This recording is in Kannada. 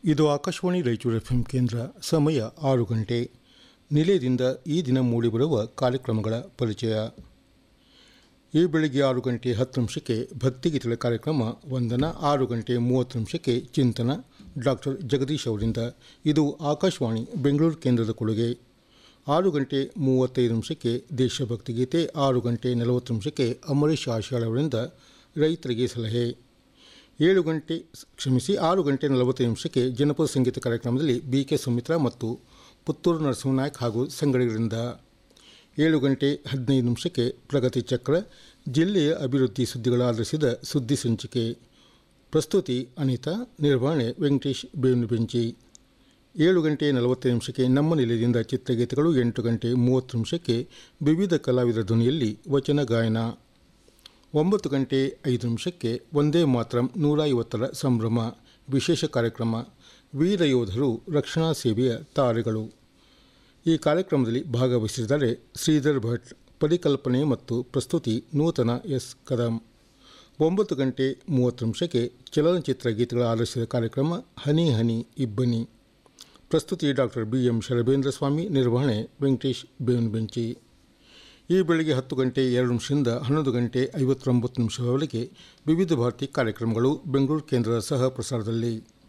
ಇದು ಆಕಾಶವಾಣಿ ರಾಯಚೂರು ಎಫ್ ಕೇಂದ್ರ ಸಮಯ ಆರು ಗಂಟೆ ನಿಲಯದಿಂದ ಈ ದಿನ ಮೂಡಿಬರುವ ಕಾರ್ಯಕ್ರಮಗಳ ಪರಿಚಯ ಈ ಬೆಳಿಗ್ಗೆ ಆರು ಗಂಟೆ ಹತ್ತು ನಿಮಿಷಕ್ಕೆ ಭಕ್ತಿಗೀತೆಗಳ ಕಾರ್ಯಕ್ರಮ ವಂದನ ಆರು ಗಂಟೆ ಮೂವತ್ತು ನಿಮಿಷಕ್ಕೆ ಚಿಂತನ ಡಾಕ್ಟರ್ ಜಗದೀಶ್ ಅವರಿಂದ ಇದು ಆಕಾಶವಾಣಿ ಬೆಂಗಳೂರು ಕೇಂದ್ರದ ಕೊಡುಗೆ ಆರು ಗಂಟೆ ಮೂವತ್ತೈದು ನಿಮಿಷಕ್ಕೆ ದೇಶಭಕ್ತಿ ಗೀತೆ ಆರು ಗಂಟೆ ನಲವತ್ತು ನಿಮಿಷಕ್ಕೆ ಅಮರೇಶ್ ಆಶಾಳ್ ಅವರಿಂದ ರೈತರಿಗೆ ಸಲಹೆ ಏಳು ಗಂಟೆ ಕ್ಷಮಿಸಿ ಆರು ಗಂಟೆ ನಲವತ್ತೈದು ನಿಮಿಷಕ್ಕೆ ಜನಪದ ಸಂಗೀತ ಕಾರ್ಯಕ್ರಮದಲ್ಲಿ ಬಿ ಕೆ ಸುಮಿತ್ರಾ ಮತ್ತು ಪುತ್ತೂರು ನರಸಿಂಹನಾಯಕ್ ಹಾಗೂ ಸಂಗಡಿಗರಿಂದ ಏಳು ಗಂಟೆ ಹದಿನೈದು ನಿಮಿಷಕ್ಕೆ ಪ್ರಗತಿ ಚಕ್ರ ಜಿಲ್ಲೆಯ ಅಭಿವೃದ್ಧಿ ಸುದ್ದಿಗಳ ಆಧರಿಸಿದ ಸುದ್ದಿ ಸಂಚಿಕೆ ಪ್ರಸ್ತುತಿ ಅನಿತಾ ನಿರ್ವಹಣೆ ವೆಂಕಟೇಶ್ ಬೇವಿನ ಬೆಂಚಿ ಏಳು ಗಂಟೆ ನಲವತ್ತೈದು ನಿಮಿಷಕ್ಕೆ ನಮ್ಮ ನಿಲಯದಿಂದ ಚಿತ್ರಗೀತೆಗಳು ಎಂಟು ಗಂಟೆ ಮೂವತ್ತು ನಿಮಿಷಕ್ಕೆ ವಿವಿಧ ಕಲಾವಿದರ ಧ್ವನಿಯಲ್ಲಿ ವಚನ ಗಾಯನ ಒಂಬತ್ತು ಗಂಟೆ ಐದು ನಿಮಿಷಕ್ಕೆ ಒಂದೇ ಮಾತ್ರ ನೂರ ಐವತ್ತರ ಸಂಭ್ರಮ ವಿಶೇಷ ಕಾರ್ಯಕ್ರಮ ವೀರ ಯೋಧರು ರಕ್ಷಣಾ ಸೇವೆಯ ತಾರೆಗಳು ಈ ಕಾರ್ಯಕ್ರಮದಲ್ಲಿ ಭಾಗವಹಿಸಿದ್ದಾರೆ ಶ್ರೀಧರ್ ಭಟ್ ಪರಿಕಲ್ಪನೆ ಮತ್ತು ಪ್ರಸ್ತುತಿ ನೂತನ ಎಸ್ ಕದಂ ಒಂಬತ್ತು ಗಂಟೆ ಮೂವತ್ತು ನಿಮಿಷಕ್ಕೆ ಚಲನಚಿತ್ರ ಗೀತೆಗಳ ಆಧರಿಸಿದ ಕಾರ್ಯಕ್ರಮ ಹನಿ ಹನಿ ಇಬ್ಬನಿ ಪ್ರಸ್ತುತಿ doctor B M Sharabendra Swamy ನಿರ್ವಹಣೆ ವೆಂಕಟೇಶ್ ಬೇವನ್ ಬೆಂಚಿ ಈ ಬೆಳಿಗ್ಗೆ ಹತ್ತು ಗಂಟೆ ಎರಡು ನಿಮಿಷದಿಂದ ಹನ್ನೊಂದು ಗಂಟೆ ಐವತ್ತೊಂಬತ್ತು ನಿಮಿಷದವರೆಗೆ ವಿವಿಧ ಭಾರತಿ ಕಾರ್ಯಕ್ರಮಗಳು ಬೆಂಗಳೂರು ಕೇಂದ್ರದ ಸಹ ಪ್ರಸಾರದಲ್ಲಿ